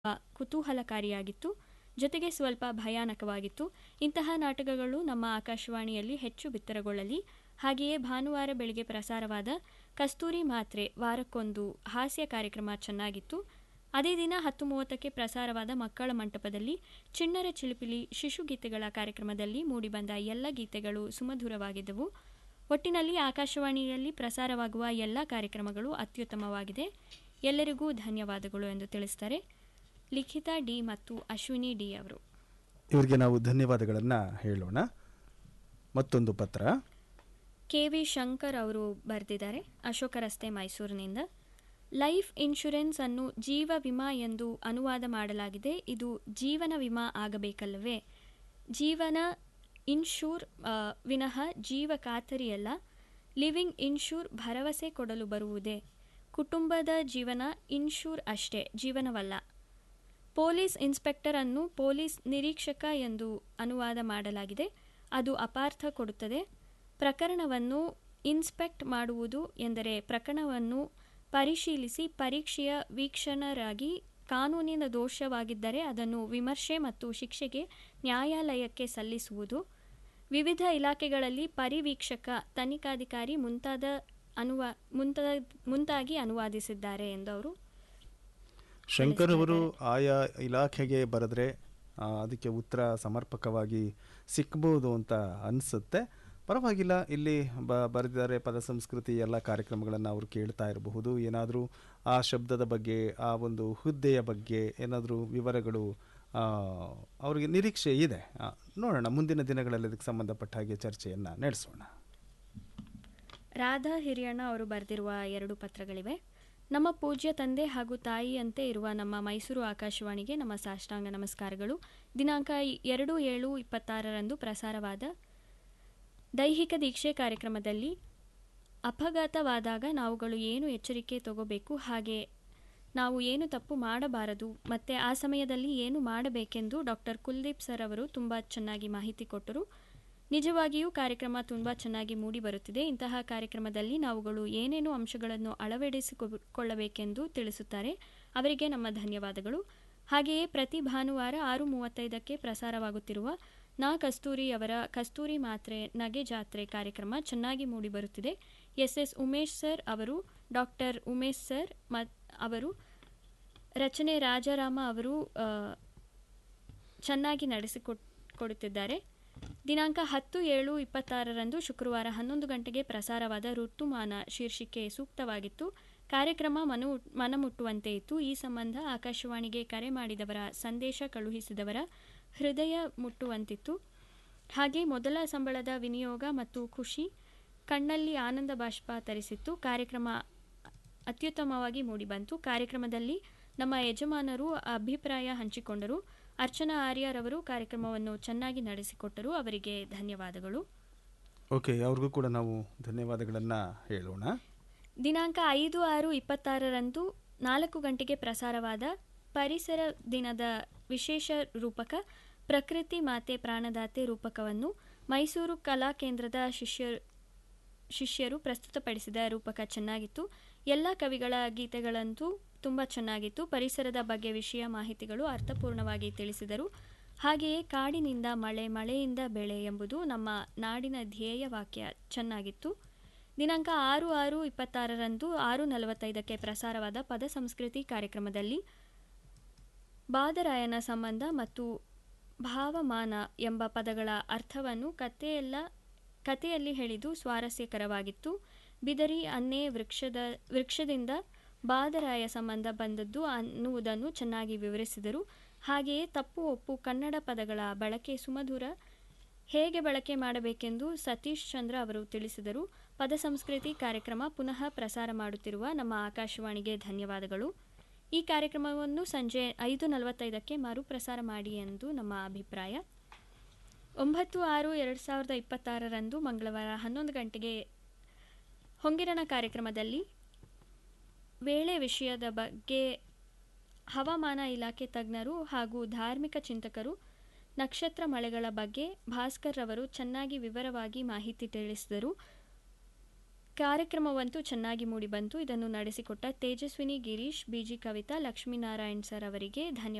ಕುತೂಹಲಕಾರಿಯಾಗಿತ್ತು ಜೊತೆಗೆ ಸ್ವಲ್ಪ ಭಯಾನಕವಾಗಿತ್ತು ಇಂತಹ ನಾಟಕಗಳು ನಮ್ಮ ಆಕಾಶವಾಣಿಯಲ್ಲಿ ಹೆಚ್ಚು ಬಿತ್ತರಗೊಳ್ಳಲಿ ಹಾಗೆಯೇ ಭಾನುವಾರ ಬೆಳಿಗ್ಗೆ ಪ್ರಸಾರವಾದ ಕಸ್ತೂರಿ ಮಾತ್ರೆ ವಾರಕ್ಕೊಂದು ಹಾಸ್ಯ ಕಾರ್ಯಕ್ರಮ ಚೆನ್ನಾಗಿತ್ತು ಅದೇ ದಿನ ಹತ್ತು ಮೂವತ್ತಕ್ಕೆ ಪ್ರಸಾರವಾದ ಮಕ್ಕಳ ಮಂಟಪದಲ್ಲಿ ಚಿಣ್ಣರ ಚಿಲಿಪಿಲಿ ಶಿಶುಗೀತೆಗಳ ಕಾರ್ಯಕ್ರಮದಲ್ಲಿ ಮೂಡಿಬಂದ ಎಲ್ಲ ಗೀತೆಗಳು ಸುಮಧುರವಾಗಿದ್ದವು ಒಟ್ಟಿನಲ್ಲಿ ಆಕಾಶವಾಣಿಯಲ್ಲಿ ಪ್ರಸಾರವಾಗುವ ಎಲ್ಲ ಕಾರ್ಯಕ್ರಮಗಳು ಅತ್ಯುತ್ತಮವಾಗಿದೆ ಎಲ್ಲರಿಗೂ ಧನ್ಯವಾದಗಳು ಎಂದು ತಿಳಿಸ್ತಾರೆ ಲಿಖಿತಾ ಡಿ ಮತ್ತು ಅಶ್ವಿನಿ ಡಿ ಅವರು ಇವರಿಗೆ ನಾವು ಧನ್ಯವಾದಗಳನ್ನು ಹೇಳೋಣ ಮತ್ತೊಂದು ಪತ್ರ ಕೆ ವಿ ಶಂಕರ್ ಅವರು ಬರೆದಿದ್ದಾರೆ ಅಶೋಕ ರಸ್ತೆ ಮೈಸೂರಿನಿಂದ ಲೈಫ್ ಇನ್ಶೂರೆನ್ಸ್ ಅನ್ನು ಜೀವ ವಿಮಾ ಎಂದು ಅನುವಾದ ಮಾಡಲಾಗಿದೆ ಇದು ಜೀವನ ವಿಮಾ ಆಗಬೇಕಲ್ಲವೇ ಜೀವನ ಇನ್ಶೂರ್ ಆ, ವಿನಃ ಜೀವ ಖಾತರಿಯಲ್ಲ ಲಿವಿಂಗ್ ಇನ್ಶೂರ್ ಭರವಸೆ ಕೊಡಲು ಬರುವುದೇ ಕುಟುಂಬದ ಜೀವನ ಇನ್ಶೂರ್ ಅಷ್ಟೇ ಜೀವನವಲ್ಲ ಪೊಲೀಸ್ ಇನ್ಸ್ಪೆಕ್ಟರ್ ಅನ್ನು ಪೊಲೀಸ್ ನಿರೀಕ್ಷಕ ಎಂದು ಅನುವಾದ ಮಾಡಲಾಗಿದೆ ಅದು ಅಪಾರ್ಥ ಕೊಡುತ್ತದೆ ಪ್ರಕರಣವನ್ನು ಇನ್ಸ್ಪೆಕ್ಟ್ ಮಾಡುವುದು ಎಂದರೆ ಪ್ರಕರಣವನ್ನು ಪರಿಶೀಲಿಸಿ ಪರೀಕ್ಷೆಯ ವೀಕ್ಷಣರಾಗಿ ಕಾನೂನಿನ ದೋಷವಾಗಿದ್ದರೆ ಅದನ್ನು ವಿಮರ್ಶೆ ಮತ್ತು ಶಿಕ್ಷೆಗೆ ನ್ಯಾಯಾಲಯಕ್ಕೆ ಸಲ್ಲಿಸುವುದು ವಿವಿಧ ಇಲಾಖೆಗಳಲ್ಲಿ ಪರಿವೀಕ್ಷಕ ತನಿಖಾಧಿಕಾರಿ ಮುಂತಾದ ಅನುವಾ ಮುಂತಾದ ಮುಂತಾಗಿ ಅನುವಾದಿಸಿದ್ದಾರೆ ಎಂದವರು ಶಂಕರ್ ಅವರು ಆಯಾ ಇಲಾಖೆಗೆ ಬರೆದ್ರೆ ಆ, ಅದಕ್ಕೆ ಉತ್ತರ ಸಮರ್ಪಕವಾಗಿ ಸಿಕ್ಬೋದು ಅಂತ ಅನಿಸುತ್ತೆ ಪರವಾಗಿಲ್ಲ ಇಲ್ಲಿ ಬ ಬರೆದಿದ್ದಾರೆ ಪದ ಸಂಸ್ಕೃತಿ ಎಲ್ಲ ಕಾರ್ಯಕ್ರಮಗಳನ್ನು ಅವರು ಕೇಳ್ತಾ ಇರಬಹುದು ಏನಾದರೂ ಆ ಶಬ್ದದ ಬಗ್ಗೆ ಆ ಒಂದು ಹುದ್ದೆಯ ಬಗ್ಗೆ ಏನಾದರೂ ವಿವರಗಳು ಆ, ಅವರಿಗೆ ನಿರೀಕ್ಷೆ ಇದೆ ಆ, ನೋಡೋಣ ಮುಂದಿನ ದಿನಗಳಲ್ಲಿ ಅದಕ್ಕೆ ಸಂಬಂಧಪಟ್ಟ ಹಾಗೆ ಚರ್ಚೆಯನ್ನು ನಡೆಸೋಣ ರಾಧಾ ಹಿರಿಯಣ್ಣ ಅವರು ಬರೆದಿರುವ ಎರಡು ಪತ್ರಗಳಿವೆ ನಮ್ಮ ಪೂಜ್ಯ ತಂದೆ ಹಾಗೂ ತಾಯಿಯಂತೆ ಇರುವ ನಮ್ಮ ಮೈಸೂರು ಆಕಾಶವಾಣಿಗೆ ನಮ್ಮ ಸಾಷ್ಟಾಂಗ ನಮಸ್ಕಾರಗಳು ದಿನಾಂಕ ಎರಡು ಏಳು ಇಪ್ಪತ್ತಾರರಂದು ಪ್ರಸಾರವಾದ ದೈಹಿಕ ದೀಕ್ಷೆ ಕಾರ್ಯಕ್ರಮದಲ್ಲಿ ಅಪಘಾತವಾದಾಗ ನಾವುಗಳು ಏನು ಎಚ್ಚರಿಕೆ ತಗೋಬೇಕು ಹಾಗೆ ನಾವು ಏನು ತಪ್ಪು ಮಾಡಬಾರದು ಮತ್ತೆ ಆ ಸಮಯದಲ್ಲಿ ಏನು ಮಾಡಬೇಕೆಂದು ಡಾಕ್ಟರ್ ಕುಲ್ದೀಪ್ ಸರ್ ಅವರು ತುಂಬ ಚೆನ್ನಾಗಿ ಮಾಹಿತಿ ಕೊಟ್ಟರು ನಿಜವಾಗಿಯೂ ಕಾರ್ಯಕ್ರಮ ತುಂಬ ಚೆನ್ನಾಗಿ ಮೂಡಿ ಬರುತ್ತಿದೆ ಇಂತಹ ಕಾರ್ಯಕ್ರಮದಲ್ಲಿ ನಾವುಗಳು ಏನೇನು ಅಂಶಗಳನ್ನು ಅಳವಡಿಸಿಕೊಳ್ಳಬೇಕೆಂದು ತಿಳಿಸುತ್ತಾರೆ ಅವರಿಗೆ ನಮ್ಮ ಧನ್ಯವಾದಗಳು ಹಾಗೆಯೇ ಪ್ರತಿ ಭಾನುವಾರ ಆರು ಮೂವತ್ತೈದಕ್ಕೆ ಪ್ರಸಾರವಾಗುತ್ತಿರುವ ನಾ ಕಸ್ತೂರಿ ಅವರ ಕಸ್ತೂರಿ ಮಾತ್ರೆ ನಗೆ ಜಾತ್ರೆ ಕಾರ್ಯಕ್ರಮ ಚೆನ್ನಾಗಿ ಮೂಡಿಬರುತ್ತಿದೆ ಎಸ್ ಎಸ್ ಉಮೇಶ್ ಸರ್ ಅವರು ಡಾಕ್ಟರ್ ಉಮೇಶ್ ಸರ್ ಮತ್ ಅವರು ರಚನೆ ರಾಜಾರಾಮ ಅವರು ಆ, ಚೆನ್ನಾಗಿ ನಡೆಸಿಕೊಟ್ ಕೊಡುತ್ತಿದ್ದಾರೆ ದಿನಾಂಕ ಹತ್ತು ಏಳು ಇಪ್ಪತ್ತಾರರಂದು ಶುಕ್ರವಾರ ಹನ್ನೊಂದು ಗಂಟೆಗೆ ಪ್ರಸಾರವಾದ ಋತುಮಾನ ಶೀರ್ಷಿಕೆ ಸೂಕ್ತವಾಗಿತ್ತು ಕಾರ್ಯಕ್ರಮ ಮನು ಮನಮುಟ್ಟುವಂತೆ ಇತ್ತು ಈ ಸಂಬಂಧ ಆಕಾಶವಾಣಿಗೆ ಕರೆ ಮಾಡಿದವರ ಸಂದೇಶ ಕಳುಹಿಸಿದವರ ಹೃದಯ ಮುಟ್ಟುವಂತಿತ್ತು ಹಾಗೆ ಮೊದಲ ಸಂಬಳದ ವಿನಿಯೋಗ ಮತ್ತು ಖುಷಿ ಕಣ್ಣಲ್ಲಿ ಆನಂದ ಬಾಷ್ಪ ತರಿಸಿತ್ತು ಕಾರ್ಯಕ್ರಮ ಅತ್ಯುತ್ತಮವಾಗಿ ಮೂಡಿಬಂತು ಕಾರ್ಯಕ್ರಮದಲ್ಲಿ ನಮ್ಮ ಯಜಮಾನರು ಅಭಿಪ್ರಾಯ ಹಂಚಿಕೊಂಡರು ಅರ್ಚನಾ ಆರ್ಯರವರು ಕಾರ್ಯಕ್ರಮವನ್ನು ಚೆನ್ನಾಗಿ ನಡೆಸಿಕೊಟ್ಟರು ಅವರಿಗೆ ಧನ್ಯವಾದಗಳು ಓಕೆ ಅವ್ರಿಗೂ ಕೂಡ ನಾವು ಧನ್ಯವಾದಗಳನ್ನು ಹೇಳೋಣ ದಿನಾಂಕ ಐದು ಆರು ಇಪ್ಪತ್ತಾರರಂದು ನಾಲ್ಕು ಗಂಟೆಗೆ ಪ್ರಸಾರವಾದ ಪರಿಸರ ದಿನದ ವಿಶೇಷ ರೂಪಕ ಪ್ರಕೃತಿ ಮಾತೆ ಪ್ರಾಣದಾತೆ ರೂಪಕವನ್ನು ಮೈಸೂರು ಕಲಾ ಕೇಂದ್ರದ ಶಿಷ್ಯರು ಶಿಷ್ಯರು ಪ್ರಸ್ತುತಪಡಿಸಿದ ರೂಪಕ ಚೆನ್ನಾಗಿತ್ತು ಎಲ್ಲ ಕವಿಗಳ ಗೀತೆಗಳಂತೂ ತುಂಬ ಚೆನ್ನಾಗಿತ್ತು ಪರಿಸರದ ಬಗ್ಗೆ ವಿಷಯ ಮಾಹಿತಿಗಳು ಅರ್ಥಪೂರ್ಣವಾಗಿ ತಿಳಿಸಿದರು ಹಾಗೆಯೇ ಕಾಡಿನಿಂದ ಮಳೆ ಮಳೆಯಿಂದ ಬೆಳೆ ಎಂಬುದು ನಮ್ಮ ನಾಡಿನ ಧ್ಯೇಯ ವಾಕ್ಯ ಚೆನ್ನಾಗಿತ್ತು ದಿನಾಂಕ ಆರು ಆರು ಇಪ್ಪತ್ತಾರರಂದು ಆರು ನಲವತ್ತೈದಕ್ಕೆ ಪ್ರಸಾರವಾದ ಪದ ಸಂಸ್ಕೃತಿ ಕಾರ್ಯಕ್ರಮದಲ್ಲಿ ಬಾದರಾಯನ ಸಂಬಂಧ ಮತ್ತು ಭಾವಮಾನ ಎಂಬ ಪದಗಳ ಅರ್ಥವನ್ನು ಕಥೆಯೆಲ್ಲ ಕಥೆಯಲ್ಲಿ ಹೇಳಿದು ಸ್ವಾರಸ್ಯಕರವಾಗಿತ್ತು ಬಿದರಿ ಅನ್ನೇ ವೃಕ್ಷದ ವೃಕ್ಷದಿಂದ ಬಾದರಾಯ ಸಂಬಂಧ ಬಂದದ್ದು ಅನ್ನುವುದನ್ನು ಚೆನ್ನಾಗಿ ವಿವರಿಸಿದರು ಹಾಗೆಯೇ ತಪ್ಪು ಒಪ್ಪು ಕನ್ನಡ ಪದಗಳ ಬಳಕೆ ಸುಮಧುರ ಹೇಗೆ ಬಳಕೆ ಮಾಡಬೇಕೆಂದು ಸತೀಶ್ ಚಂದ್ರ ಅವರು ತಿಳಿಸಿದರು ಪದ ಸಂಸ್ಕೃತಿ ಕಾರ್ಯಕ್ರಮ ಪುನಃ ಪ್ರಸಾರ ಮಾಡುತ್ತಿರುವ ನಮ್ಮ ಆಕಾಶವಾಣಿಗೆ ಧನ್ಯವಾದಗಳು ಈ ಕಾರ್ಯಕ್ರಮವನ್ನು ಸಂಜೆ ಐದು ನಲವತ್ತೈದಕ್ಕೆ ಮರುಪ್ರಸಾರ ಮಾಡಿ ಎಂದು ನಮ್ಮ ಅಭಿಪ್ರಾಯ ಒಂಬತ್ತು ಆರು ಎರಡು ಸಾವಿರದ ಇಪ್ಪತ್ತಾರರಂದು ಮಂಗಳವಾರ ಹನ್ನೊಂದು ಗಂಟೆಗೆ ಹೊಂಗಿರಣ ಕಾರ್ಯಕ್ರಮದಲ್ಲಿ ವೇಳೆ ವಿಷಯದ ಬಗ್ಗೆ ಹವಾಮಾನ ಇಲಾಖೆ ತಜ್ಞರು ಹಾಗೂ ಧಾರ್ಮಿಕ ಚಿಂತಕರು ನಕ್ಷತ್ರ ಮಳೆಗಳ ಬಗ್ಗೆ ಭಾಸ್ಕರ್ ರವರು ಚೆನ್ನಾಗಿ ವಿವರವಾಗಿ ಮಾಹಿತಿ ತಿಳಿಸಿದರು ಕಾರ್ಯಕ್ರಮವಂತೂ ಚೆನ್ನಾಗಿ ಮೂಡಿಬಂತು ಇದನ್ನು ನಡೆಸಿಕೊಟ್ಟ ತೇಜಸ್ವಿನಿ ಗಿರೀಶ್ ಬಿಜಿ ಕವಿತಾ ಲಕ್ಷ್ಮೀನಾರಾಯಣ್ ಸರ್ ಅವರಿಗೆ ಧನ್ಯವಾದ